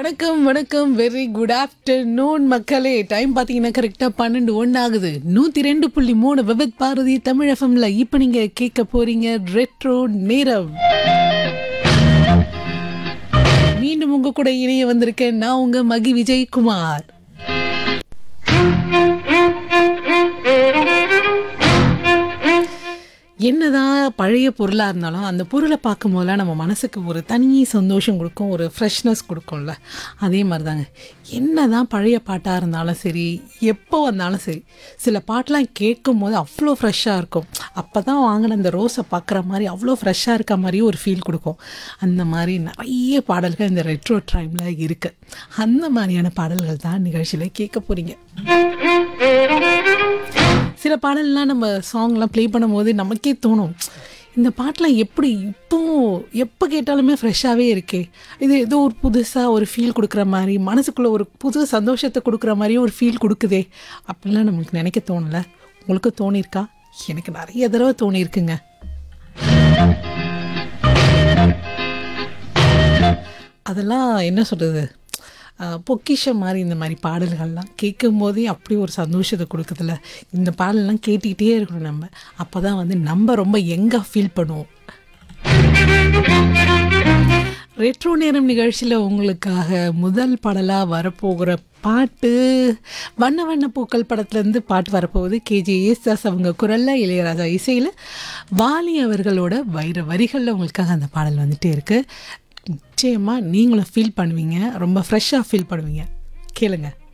வணக்கம் வணக்கம் very good afternoon மக்களே டைம் பார்த்தீங்கன்னா கரெக்டாக பன்னெண்டு ஒன்று ஆகுது நூற்றி ரெண்டு புள்ளி மூணு விபத் பாரதி தமிழ் எஃப்எம்ல இப்போ நீங்கள் கேட்க போறீங்க ரெட்ரோ நேரம் மீண்டும் உங்க கூட இணைய வந்திருக்கேன் நான் உங்க மகி விஜயகுமார் என்னதான் பழைய பொருளாக இருந்தாலும் அந்த பொருளை பார்க்கும்போதெல்லாம் நம்ம மனசுக்கு ஒரு தனி சந்தோஷம் கொடுக்கும் ஒரு ஃப்ரெஷ்னஸ் கொடுக்கும்ல அதே மாதிரி தாங்க என்ன தான் பழைய பாட்டாக இருந்தாலும் சரி எப்போ வந்தாலும் சரி சில பாட்டெலாம் கேட்கும் போது அவ்வளோ ஃப்ரெஷ்ஷாக இருக்கும் அப்போ தான் வாங்கின அந்த ரோஸை பார்க்குற மாதிரி அவ்வளோ ஃப்ரெஷ்ஷாக இருக்க மாதிரியும் ஒரு ஃபீல் கொடுக்கும் அந்த மாதிரி நிறைய பாடல்கள் இந்த ரெட்ரோ டைமில் இருக்குது அந்த மாதிரியான பாடல்கள் தான் நிகழ்ச்சியில் கேட்க போகிறீங்க சில பாடல்லாம் நம்ம சாங்லாம் ப்ளே பண்ணும்போது நமக்கே தோணும் இந்த பாட்டெலாம் எப்படி இப்போ எப்போ கேட்டாலுமே ஃப்ரெஷ்ஷாகவே இருக்கே இது ஏதோ ஒரு புதுசாக ஒரு ஃபீல் கொடுக்குற மாதிரி மனசுக்குள்ளே ஒரு புது சந்தோஷத்தை கொடுக்குற மாதிரியும் ஒரு ஃபீல் கொடுக்குதே அப்படிலாம் நமக்கு நினைக்க தோணல உங்களுக்கு தோணியிருக்கா எனக்கு நிறைய தடவை தோணியிருக்குங்க அதெல்லாம் என்ன சொல்கிறது பொக்கிஷம் மாதிரி இந்த மாதிரி பாடல்கள்லாம் கேட்கும் போதே அப்படி ஒரு சந்தோஷத்தை கொடுக்குதுல்ல இந்த பாடலெல்லாம் கேட்டுக்கிட்டே இருக்கணும் நம்ம அப்போ தான் வந்து நம்ம ரொம்ப எங்காக ஃபீல் பண்ணுவோம் ரெட்ரோ நேரம் நிகழ்ச்சியில் உங்களுக்காக முதல் பாடலாக வரப்போகிற பாட்டு வண்ண வண்ண பூக்கள் படத்துலேருந்து பாட்டு வரப்போகுது கேஜே ஏசுதாஸ் அவங்க குரலில் இளையராஜா இசையில் வாலி அவர்களோட வைர வரிகளில் உங்களுக்காக அந்த பாடல் வந்துட்டே இருக்குது நிச்சயமாக நீங்களும் ஃபீல் பண்ணுவீங்க ரொம்ப ஃப்ரெஷ்ஷாக ஃபீல் பண்ணுவீங்க கேளுங்க